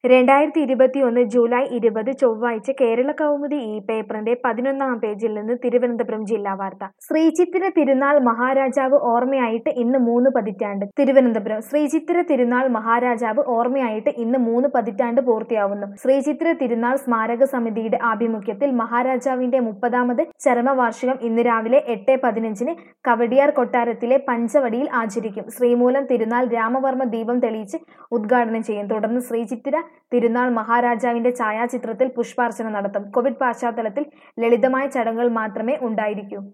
രണ്ടായിരത്തി ഇരുപത്തിയൊന്ന് ജൂലൈ ഇരുപത് ചൊവ്വാഴ്ച കേരള കൗമുദി ഈ പേപ്പറിന്റെ പതിനൊന്നാം പേജിൽ നിന്ന് തിരുവനന്തപുരം ജില്ലാ വാർത്ത ശ്രീചിത്തിര തിരുനാൾ മഹാരാജാവ് ഓർമ്മയായിട്ട് ഇന്ന് മൂന്ന് പതിറ്റാണ്ട് തിരുവനന്തപുരം ശ്രീചിത്തിര തിരുനാൾ മഹാരാജാവ് ഓർമ്മയായിട്ട് ഇന്ന് മൂന്ന് പതിറ്റാണ്ട് പൂർത്തിയാവുന്നു ശ്രീചിത്തിര തിരുനാൾ സ്മാരക സമിതിയുടെ ആഭിമുഖ്യത്തിൽ മഹാരാജാവിന്റെ മുപ്പതാമത് ചരമവാർഷികം ഇന്ന് രാവിലെ എട്ട് പതിനഞ്ചിന് കവടിയാർ കൊട്ടാരത്തിലെ പഞ്ചവടിയിൽ ആചരിക്കും ശ്രീമൂലം തിരുനാൾ രാമവർമ്മ ദീപം തെളിയിച്ച് ഉദ്ഘാടനം ചെയ്യും തുടർന്ന് ശ്രീചിത്തിര തിരുനാൾ മഹാരാജാവിന്റെ ഛായാചിത്രത്തിൽ പുഷ്പാർച്ചന നടത്തും കോവിഡ് പശ്ചാത്തലത്തിൽ ലളിതമായ ചടങ്ങുകൾ മാത്രമേ ഉണ്ടായിരിക്കൂ